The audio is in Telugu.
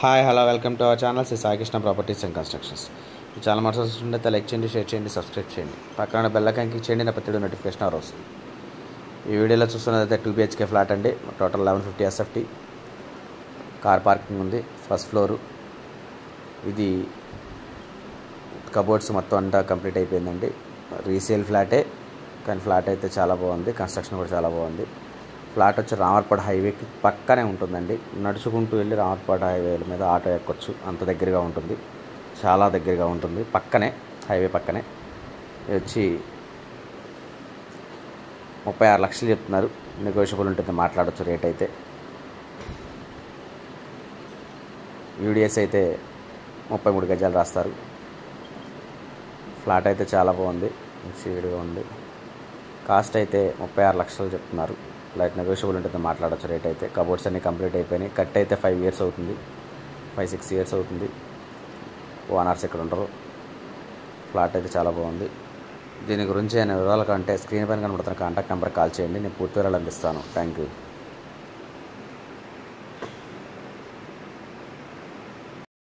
hi hello welcome to our channel Shri Saikrishna properties and constructions ఈ ఛానల్ మోటార్స్ వస్తుంటే లైక్ చేయండి షేర్ చేయండి సబ్స్క్రైబ్ చేయండి పక్కన బెల్లకాయ క్లిక్ చేయండి నా ప్రతి నోటిఫికేషన్ అవర్ వస్తుంది ఈ వీడియోలో చూస్తున్నదైతే టూ బిహెచ్కే ఫ్లాట్ అండి total eleven fifty SFT car parking ఉంది ఫస్ట్ ఫ్లోరు ఇది కబోర్డ్స్ మొత్తం అంతా కంప్లీట్ అయిపోయిందండి రీసేల్ ఫ్లాటే కానీ ఫ్లాట్ అయితే చాలా బాగుంది కన్స్ట్రక్షన్ కూడా చాలా బాగుంది ఫ్లాట్ వచ్చి రామర్పాడు హైవేకి పక్కనే ఉంటుందండి నడుచుకుంటూ వెళ్ళి రామర్పాడు హైవేల మీద ఆటో ఎక్కొచ్చు అంత దగ్గరగా ఉంటుంది చాలా దగ్గరగా ఉంటుంది పక్కనే హైవే పక్కనే ఇది వచ్చి ముప్పై ఆరు లక్షలు చెప్తున్నారు నెగోషియబుల్ ఉంటుంది మాట్లాడచ్చు రేట్ అయితే యూడిఎస్ అయితే ముప్పై మూడు గజాలు రాస్తారు ఫ్లాట్ అయితే చాలా బాగుంది సీడ్గా ఉంది కాస్ట్ అయితే ముప్పై ఆరు లక్షలు చెప్తున్నారు లైట్ నెగోషియబుల్ ఉంటుంది మాట్లాడచ్చు రేట్ అయితే కబోర్డ్స్ అన్నీ కంప్లీట్ అయిపోయినాయి కట్ అయితే ఫైవ్ ఇయర్స్ అవుతుంది ఫైవ్ సిక్స్ ఇయర్స్ అవుతుంది ఓనర్స్ ఇక్కడ ఉండరు ఫ్లాట్ అయితే చాలా బాగుంది దీని గురించి నేను వివరాలు కంటే స్క్రీన్ పైన కనబడుతున్న కాంటాక్ట్ నెంబర్ కాల్ చేయండి నేను పూర్తి వివరాలు అందిస్తాను థ్యాంక్ యూ